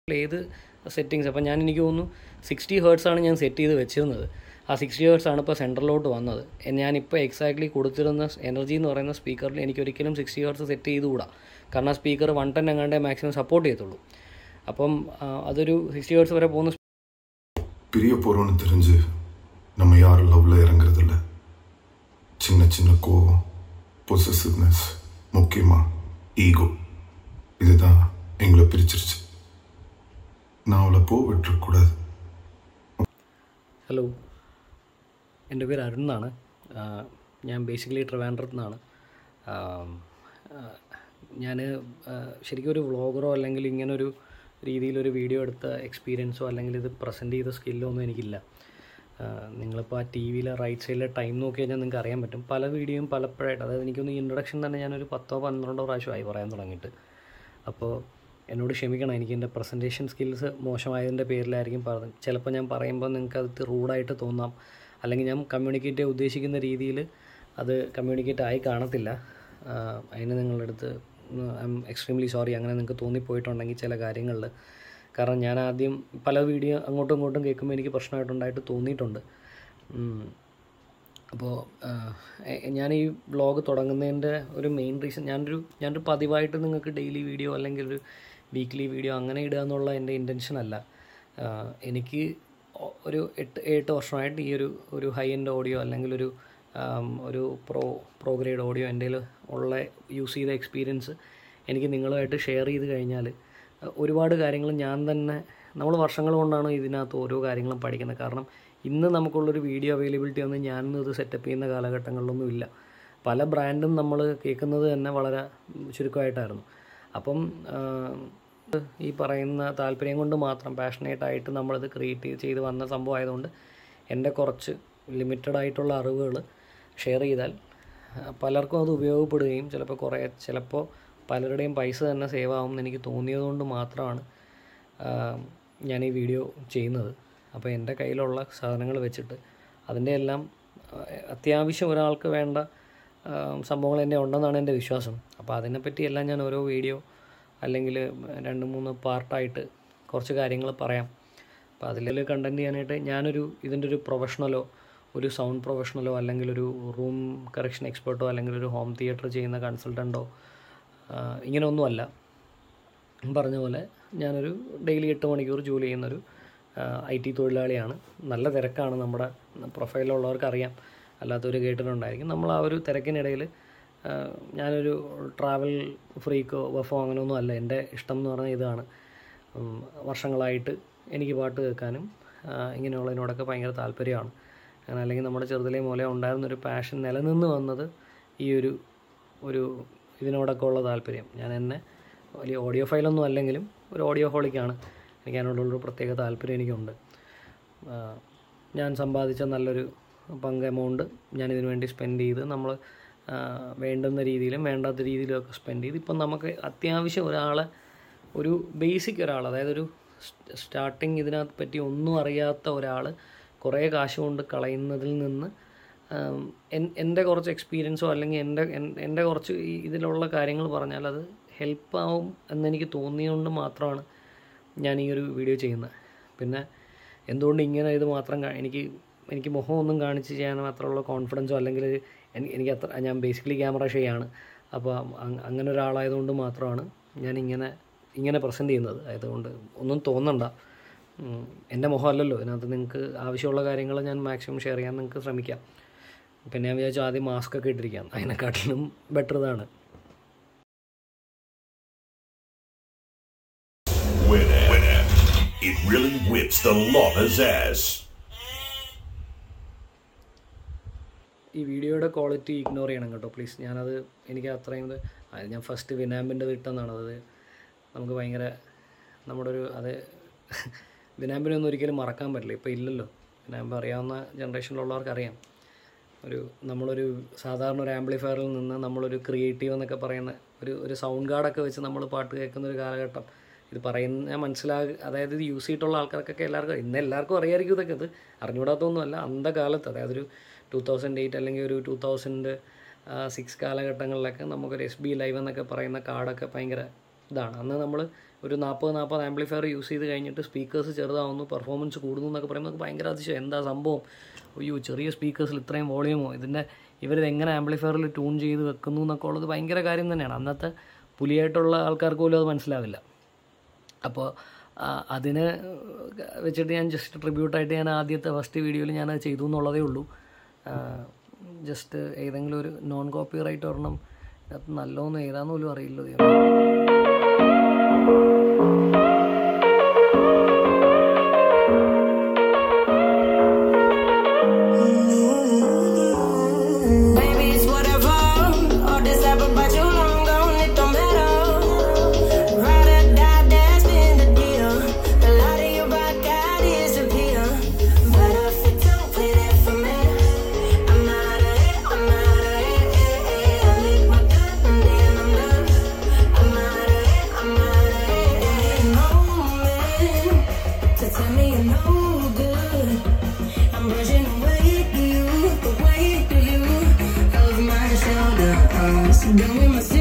ഏത് സെറ്റിങ്സ് അപ്പം ഞാൻ എനിക്ക് തോന്നുന്നു സിക്സ്റ്റി ഹേർട്സ് ആണ് ഞാൻ സെറ്റ് ചെയ്ത് വെച്ചിരുന്നത് ആ സിക്സ്റ്റി ഹേർട്സ് ആണ് ഇപ്പോൾ സെൻറ്ററിലോട്ട് വന്നത് എ- ഞാനിപ്പോൾ എക്സാക്ട്ലി കൊടുത്തിരുന്ന എനർജി എന്ന് പറയുന്ന സ്പീക്കറിൽ എനിക്ക് ഒരിക്കലും സിക്സ്റ്റി ഹേർട്സ് സെറ്റ് ചെയ്തുകൂടാ കാരണം ആ സ്പീക്കർ വൺ ടെൻ എങ്ങാണ്ടേ മാക്സിമം സപ്പോർട്ട് ചെയ്യത്തുള്ളൂ അപ്പം ആ, അതൊരു സിക്സ്റ്റി ഹേർട്സ് വരെ പോകുന്ന பிரிய போறோம்னு தெரிஞ்சு நம்ம யாரும் லவ்ல இறங்குறது இல்ல சின்ன சின்ன கோவம் பொசசிவ்னஸ் முக்கியமா ஈகோ இதுதான் எங்களை பிரிச்சிருச்சு நான் அவளை போ விட்டுறக்கூடாது ഹലോ എൻ്റെ പേര് അരുൺ എന്നാണ് ആഹ് ഞാൻ ബേസിക്കലി ട്രിവാൻഡ്രത്ത് നിന്നാണ് ഞാൻ ശരിക്കും ഒരു വ്ളോഗറോ അല്ലെങ്കിൽ ഇങ്ങനൊരു രീതിയിലൊരു വീഡിയോ എടുത്ത എക്സ്പീരിയൻസോ അല്ലെങ്കിൽ ഇത് പ്രസൻറ്റ് ചെയ്ത സ്കില്ലോ ഒന്നും എനിക്കില്ല ആഹ് നിങ്ങളിപ്പോൾ ആ ടി വിയിലെ റൈറ്റ് സൈഡിലെ ടൈം നോക്കി കഴിഞ്ഞാൽ നിങ്ങൾക്ക് അറിയാൻ പറ്റും പല വീഡിയോയും പലപ്പോഴായിട്ട് അതായത് എനിക്കൊന്ന് ഇൻട്രൊഡക്ഷൻ തന്നെ ഞാനൊരു പത്തോ പന്ത്രണ്ടോ പ്രാവശ്യമായി പറയാൻ തുടങ്ങിയിട്ട് അപ്പോൾ എന്നോട് ക്ഷമിക്കണം എനിക്ക് എൻ്റെ പ്രസൻറ്റേഷൻ സ്കിൽസ് മോശമായതിൻ്റെ പേരിലായിരിക്കും പറഞ്ഞത് ചിലപ്പോൾ ഞാൻ പറയുമ്പോൾ നിങ്ങൾക്ക് അത് റൂഡായിട്ട് തോന്നാം അല്ലെങ്കിൽ ഞാൻ കമ്മ്യൂണിക്കേറ്റ് ചെയ്യാൻ ഉദ്ദേശിക്കുന്ന രീതിയിൽ അത് കമ്മ്യൂണിക്കേറ്റ് ആയി കാണത്തില്ല ആഹ് അതിന് നിങ്ങളുടെ അടുത്ത് ഐ എം എക്സ്ട്രീംലി സോറി അങ്ങനെ നിങ്ങൾക്ക് തോന്നിപ്പോയിട്ടുണ്ടെങ്കിൽ ചില കാര്യങ്ങളിൽ കാരണം ഞാൻ ആദ്യം പല വീഡിയോ അങ്ങോട്ടും ഇങ്ങോട്ടും കേൾക്കുമ്പോൾ എനിക്ക് പ്രശ്നമായിട്ടുണ്ടായിട്ട് തോന്നിയിട്ടുണ്ട് ഉം. അപ്പോൾ ഞാൻ ഈ വ്ളോഗ് തുടങ്ങുന്നതിൻ്റെ ഒരു മെയിൻ റീസൺ ഞാനൊരു ഞാനൊരു പതിവായിട്ട് നിങ്ങൾക്ക് ഡെയിലി വീഡിയോ അല്ലെങ്കിൽ ഒരു വീക്ക്ലി വീഡിയോ അങ്ങനെ ഇടുക എന്നുള്ള എൻ്റെ ഇൻറ്റൻഷൻ അല്ല ആഹ് എനിക്ക് ഒ- ഒരു എട്ട് എട്ട് വർഷമായിട്ട് ഈ ഒരു ഒരു ഹൈ എൻഡ് ഓഡിയോ അല്ലെങ്കിൽ ഒരു ആം, ഒരു പ്രോ പ്രോ ഗ്രേഡ് ഓഡിയോ എൻ്റെ കയ്യിൽ ഉള്ള യൂസ് ചെയ്ത എക്സ്പീരിയൻസ് എനിക്ക് നിങ്ങളുമായിട്ട് ഷെയർ ചെയ്ത് കഴിഞ്ഞാൽ ഒരുപാട് കാര്യങ്ങൾ ഞാൻ തന്നെ നമ്മൾ വർഷങ്ങൾ കൊണ്ടാണ് ഇതിനകത്ത് ഓരോ കാര്യങ്ങളും പഠിക്കുന്നത് കാരണം ഇന്ന് നമുക്കുള്ളൊരു വീഡിയോ അവൈലബിലിറ്റി ഒന്നും ഞാനൊന്നും ഇത് സെറ്റപ്പ് ചെയ്യുന്ന കാലഘട്ടങ്ങളിലൊന്നും ഇല്ല പല ബ്രാൻഡും നമ്മൾ കേൾക്കുന്നത് തന്നെ വളരെ ചുരുക്കമായിട്ടായിരുന്നു അപ്പം ആ, ഈ പറയുന്ന താല്പര്യം കൊണ്ട് മാത്രം പാഷനേറ്റ് ആയിട്ട് നമ്മളിത് ക്രിയേറ്റ് ചെയ്ത് വന്ന സംഭവം ആയതുകൊണ്ട് എൻ്റെ കുറച്ച് ലിമിറ്റഡ് ആയിട്ടുള്ള അറിവുകൾ ഷെയർ ചെയ്താൽ ആ, പലർക്കും അത് ഉപയോഗപ്പെടുകയും ചിലപ്പോൾ കുറേ ചിലപ്പോൾ പലരുടെയും പൈസ തന്നെ സേവ് ആവുമെന്ന് എനിക്ക് തോന്നിയതുകൊണ്ട് മാത്രമാണ് ആ, ഞാൻ ഈ വീഡിയോ ചെയ്യുന്നത് അപ്പോൾ എൻ്റെ കയ്യിലുള്ള സാധനങ്ങൾ വെച്ചിട്ട് അതിൻ്റെ എല്ലാം ആ, അത്യാവശ്യം ഒരാൾക്ക് വേണ്ട ആ, സംഭവങ്ങൾ തന്നെ ഉണ്ടെന്നാണ് എൻ്റെ വിശ്വാസം അപ്പോൾ അതിനെപ്പറ്റി എല്ലാം ഞാൻ ഓരോ വീഡിയോ അല്ലെങ്കിൽ രണ്ട് മൂന്ന് പാർട്ടായിട്ട് കുറച്ച് കാര്യങ്ങൾ പറയാം അപ്പോൾ അതിൽ കണ്ടൻറ് ചെയ്യാനായിട്ട് ഞാനൊരു ഇതിൻ്റെ ഒരു പ്രൊഫഷണലോ ഒരു സൗണ്ട് പ്രൊഫഷണലോ അല്ലെങ്കിൽ ഒരു റൂം കറക്ഷൻ എക്സ്പേർട്ടോ അല്ലെങ്കിൽ ഒരു ഹോം തിയേറ്റർ ചെയ്യുന്ന കൺസൾട്ടൻറ്റോ ഇങ്ങനെയൊന്നുമല്ല പറഞ്ഞ പോലെ ഞാനൊരു ഡെയിലി എട്ട് മണിക്കൂർ ജോലി ചെയ്യുന്നൊരു ഐ ടി തൊഴിലാളിയാണ് നല്ല തിരക്കാണ് നമ്മുടെ പ്രൊഫൈലുള്ളവർക്ക് അറിയാം അല്ലാത്തവർ കേട്ടിട്ടുണ്ടായിരിക്കും നമ്മൾ ആ ഒരു തിരക്കിനിടയിൽ ആ, ഞാനൊരു ട്രാവൽ ഫ്രീക്കോ വഫോ അങ്ങനെയൊന്നും അല്ല എൻ്റെ ഇഷ്ടം എന്ന് പറഞ്ഞാൽ ഇതാണ് ഉം, വർഷങ്ങളായിട്ട് എനിക്ക് പാട്ട് കേൾക്കാനും ആ, ഇങ്ങനെയുള്ളതിനോടൊക്കെ ഭയങ്കര താല്പര്യമാണ് അങ്ങനെ അല്ലെങ്കിൽ നമ്മുടെ ചെറുതിലെ മൂലം ഉണ്ടായിരുന്നൊരു പാഷൻ നിലനിന്ന് വന്നത് ഈ ഒരു ഒരു ഇതിനോടൊക്കെ ഉള്ള താല്പര്യം ഞാൻ എന്നെ വലിയ ഓഡിയോ ഫയലൊന്നും അല്ലെങ്കിലും ഒരു ഓഡിയോ ഹോളിക്കാണ് എനിക്ക് അതിനോടുള്ളൊരു പ്രത്യേക താല്പര്യം എനിക്കുണ്ട് ആ, ഞാൻ സമ്പാദിച്ച നല്ലൊരു പങ്ക് എമൗണ്ട് ഞാൻ ഇതിനു വേണ്ടി സ്പെൻഡ് ചെയ്ത് നമ്മൾ വേണ്ടുന്ന രീതിയിലും വേണ്ടാത്ത രീതിയിലും ഒക്കെ സ്പെൻഡ് ചെയ്ത് ഇപ്പം നമുക്ക് അത്യാവശ്യം ഒരാളെ ഒരു ബേസിക് ഒരാൾ അതായത് ഒരു സ്റ്റാർട്ടിങ് ഇതിനകത്ത് പറ്റി ഒന്നും അറിയാത്ത ഒരാൾ കുറേ കാശ് കൊണ്ട് കളയുന്നതിൽ നിന്ന് ആം, എൻ- എൻ്റെ കുറച്ച് എക്സ്പീരിയൻസോ അല്ലെങ്കിൽ എൻ്റെ എൻ- എൻ്റെ കുറച്ച് ഈ ഇതിലുള്ള കാര്യങ്ങൾ പറഞ്ഞാൽ അത് ഹെൽപ്പ് ആവും എന്നെനിക്ക് തോന്നിയതുകൊണ്ട് മാത്രമാണ് ഞാൻ ഈ ഒരു വീഡിയോ ചെയ്യുന്നത് പിന്നെ എന്തുകൊണ്ട് ഇങ്ങനെ ഇത് മാത്രം കാ- എനിക്ക് എനിക്ക് മുഖമൊന്നും കാണിച്ച് ചെയ്യാൻ മാത്രമുള്ള കോൺഫിഡൻസോ അല്ലെങ്കിൽ എനി- എനിക്ക് അത്ര ഞാൻ ബേസിക്കലി ക്യാമറ ഷെയാണ് അപ്പോൾ അങ്- അങ്ങനെ ഒരാളായതുകൊണ്ട് മാത്രമാണ് ഞാൻ ഇങ്ങനെ ഇങ്ങനെ പ്രസൻറ്റ് ചെയ്യുന്നത് ആയതുകൊണ്ട് ഒന്നും തോന്നണ്ട ഉം, എൻ്റെ മുഖമല്ലല്ലോ ഇതിനകത്ത് നിങ്ങൾക്ക് ആവശ്യമുള്ള കാര്യങ്ങൾ ഞാൻ മാക്സിമം ഷെയർ ചെയ്യാൻ നിങ്ങൾക്ക് ശ്രമിക്കാം പിന്നെ ഞാൻ വിചാരിച്ചു ആദ്യം മാസ്ക് ഒക്കെ ഇട്ടിരിക്കാം അതിനെക്കാട്ടിലും ബെറ്റർ ഇതാണ് Winner. Winner. It really whips the lava's ass. ഈ വീഡിയോയുടെ ക്വാളിറ്റി ഇഗ്നോർ ചെയ്യണം കേട്ടോ പ്ലീസ് ഞാനത് എനിക്ക് അത്രയും ഇത് അത് ഞാൻ ഫസ്റ്റ് വിനാമ്പിൻ്റെ ഇട്ടെന്നാണ് അത് നമുക്ക് ഭയങ്കര നമ്മുടെ ഒരു അത് വിനാമ്പിനെ ഒന്നും ഒരിക്കലും മറക്കാൻ പറ്റില്ല ഇപ്പോൾ ഇല്ലല്ലോ വിനാമ്പ് അറിയാവുന്ന ജനറേഷനിലുള്ളവർക്ക് അറിയാം ഒരു നമ്മളൊരു സാധാരണ ഒരു ആംപ്ലിഫയറിൽ നിന്ന് നമ്മളൊരു ക്രിയേറ്റീവ് എന്നൊക്കെ പറയുന്ന ഒരു ഒരു സൗണ്ട് ഗാർഡൊക്കെ വെച്ച് നമ്മൾ പാട്ട് കേൾക്കുന്ന ഒരു കാലഘട്ടം ഇത് പറയുന്ന മനസ്സിലാക അതായത് ഇത് യൂസ് ചെയ്തിട്ടുള്ള ആൾക്കാർക്കൊക്കെ എല്ലാവർക്കും ഇന്ന് എല്ലാവർക്കും അറിയായിരിക്കും ഇതൊക്കെ ഇത് അറിഞ്ഞുകൂടാത്തൊന്നുമല്ല അന്ധകാലത്ത് അതായത് ഒരു ടൂ തൗസൻഡ് എയ്റ്റ് അല്ലെങ്കിൽ ഒരു ടൂ തൗസൻഡ് സിക്സ് കാലഘട്ടങ്ങളിലൊക്കെ നമുക്കൊരു എസ് ബി ലൈവ് എന്നൊക്കെ പറയുന്ന കാർഡൊക്കെ ഭയങ്കര ഇതാണ് അന്ന് നമ്മൾ ഒരു നാൽപ്പത് നാൽപ്പത് ആംപ്ലിഫയർ യൂസ് ചെയ്ത് കഴിഞ്ഞിട്ട് സ്പീക്കേഴ്സ് ചെറുതാവുന്നു പെർഫോമൻസ് കൂടുന്നു എന്നൊക്കെ പറയുമ്പോൾ നമുക്ക് ഭയങ്കര അതിശയം എന്താ സംഭവം അയ്യോ ചെറിയ സ്പീക്കേഴ്സിൽ ഇത്രയും വോളിയമോ ഇതിൻ്റെ ഇവരിത് എങ്ങനെ ആംപ്ലിഫയറിൽ ട്യൂൺ ചെയ്ത് വെക്കുന്നു എന്നൊക്കെ ഉള്ളത് ഭയങ്കര കാര്യം തന്നെയാണ് അന്നത്തെ പുലിയായിട്ടുള്ള ആൾക്കാർക്ക് പോലും അത് മനസ്സിലാവില്ല അപ്പോൾ ആ, അതിന് വെച്ചിട്ട് ഞാൻ ജസ്റ്റ് ട്രിബ്യൂട്ടായിട്ട് ഞാൻ ആദ്യത്തെ ഫസ്റ്റ് വീഡിയോയിൽ ഞാൻ അത് ചെയ്തു എന്നുള്ളതേ ഉള്ളൂ ജസ്റ്റ് ഏതെങ്കിലും ഒരു നോൺ കോപ്പി റൈറ്റ് ഒരെണ്ണം അത് നല്ലോന്ന് ഏതാന്ന് പോലും അറിയില്ല ദൈവമേ. Baby, it's whatever. All this happened, but you long gone, it don't matter. Ride or die, that's been the deal. A lot of you rock out disappear. But if you don't play that for me, I'm out of it, I'm out of it. eh, eh. I lick my gun and then I'm done. I'm out of it, I'm out of it. eh. No man to tell me you're no good. I'm brushing away to you, away to you. Over my shoulder, uh, so done with myself.